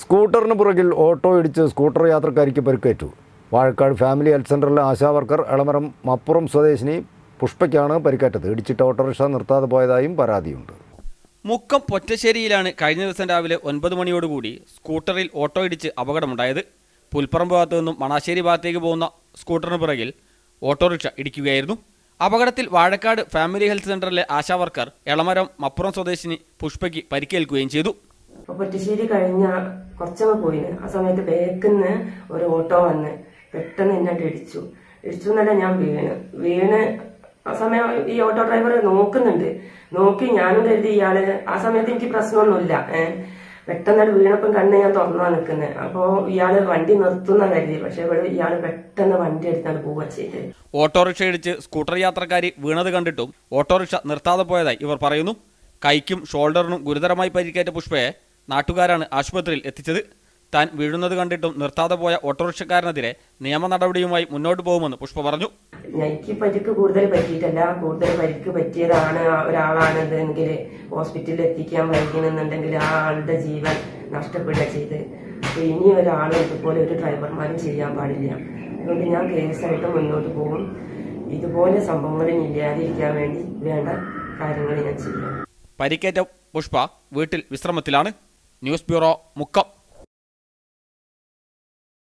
സ്കൂട്ടറിന് പുറകിൽ ഓട്ടോ ഇടിച്ച് സ്കൂട്ടർ യാത്രക്കാരിക്ക് പരിക്കേറ്റു വാഴക്കാട് ഫാമിലി ഹെൽത്ത് സെൻ്ററിലെ ആശാവർക്കർ എളമരം മപ്പുറം സ്വദേശിനി പുഷ്പയ്ക്കാണ് പരിക്കേറ്റത് ഇടിച്ചിട്ട ഓട്ടോറിക്ഷ നിർത്താതെ പോയതായും പരാതിയുണ്ട് മുക്കം പൊറ്റശ്ശേരിയിലാണ് കഴിഞ്ഞ ദിവസം രാവിലെ ഒൻപത് മണിയോടുകൂടി സ്കൂട്ടറിൽ ഓട്ടോ ഇടിച്ച് അപകടമുണ്ടായത് പുൽപ്പറമ്പ് ഭാഗത്തു നിന്നും മണാശ്ശേരി ഭാഗത്തേക്ക് പോകുന്ന സ്കൂട്ടറിന് പിറകിൽ ഓട്ടോറിക്ഷ ഇടിക്കുകയായിരുന്നു അപകടത്തിൽ വാഴക്കാട് ഫാമിലി ഹെൽത്ത് സെന്ററിലെ ആശാവർക്കർ എളമരം മപ്പുറം സ്വദേശിനി പുഷ്പയ്ക്ക് പരിക്കേൽക്കുകയും ചെയ്തു അപ്പൊ പൊറ്റശ്ശേരി കഴിഞ്ഞ കുറച്ചങ്ങ് പോയിന് ആ സമയത്ത് ബേക്കിന്ന് ഒരു ഓട്ടോ വന്ന് പെട്ടെന്ന് എന്നിട്ട് ഇടിച്ചു ഇടിച്ചു എന്നല്ല ഞാൻ വീണ് വീണ് ആ സമയം ഈ ഓട്ടോ ഡ്രൈവർ നോക്കുന്നുണ്ട് നോക്കി ഞാനും കരുതി ഇയാള് ആ സമയത്ത് എനിക്ക് പ്രശ്നമൊന്നുമില്ല ഏഹ് പെട്ടെന്ന് വീണപ്പം കണ്ണ് ഞാൻ തുറന്നാ നിൽക്കുന്നത് അപ്പോ ഇയാള് വണ്ടി നിർത്തുന്ന കരുതി പക്ഷെ ഇവിടെ ഇയാള് പെട്ടെന്ന് വണ്ടി എടുത്താണ് പോവുക ചെയ്ത് ഓട്ടോറിക്ഷ ഇടിച്ച് സ്കൂട്ടർ യാത്രക്കാരി വീണത് കണ്ടിട്ടും ഓട്ടോറിക്ഷ നിർത്താതെ പോയതായി ഇവർ പറയുന്നു കൈക്കും ഷോൾഡറിനും ഗുരുതരമായി പരിക്കേറ്റ പുഷ്പയെ നാട്ടുകാരാണ് ആശുപത്രിയിൽ എത്തിച്ചത് താൻ വീഴുന്നത് കണ്ടിട്ടും നിർത്താതെ പോയ ഓട്ടോറിക്ഷക്കാരനെതിരെ നിയമ നടപടിയുമായി മുന്നോട്ട് പോകുമെന്ന് പുഷ്പ പറഞ്ഞു എനിക്ക് പരിക്ക് കൂടുതൽ പറ്റിയിട്ടല്ല കൂടുതൽ പരിക്ക് പറ്റിയതാണ് ആ ഒരാളാണിത് എങ്കിൽ ഹോസ്പിറ്റലിൽ എത്തിക്കാൻ വൈകുന്നുണ്ടെങ്കിൽ ആ ആളുടെ ജീവൻ നഷ്ടപ്പെടുക ചെയ്ത് അപ്പൊ ഇനി ഒരാളും ഇതുപോലെ ഒരു ഡ്രൈവർമാരും ചെയ്യാൻ പാടില്ല അതുകൊണ്ട് ഞാൻ കേസായിട്ട് മുന്നോട്ട് പോകും ഇതുപോലെ സംഭവങ്ങൾ ഇനി ഇല്ലാതിരിക്കാൻ വേണ്ടി വേണ്ട കാര്യങ്ങൾ ഞാൻ ചെയ്യാം പരിക്കേറ്റ പുഷ്പ വീട്ടിൽ വിശ്രമത്തിലാണ് ന്യൂസ് ബ്യൂറോ മുക്കം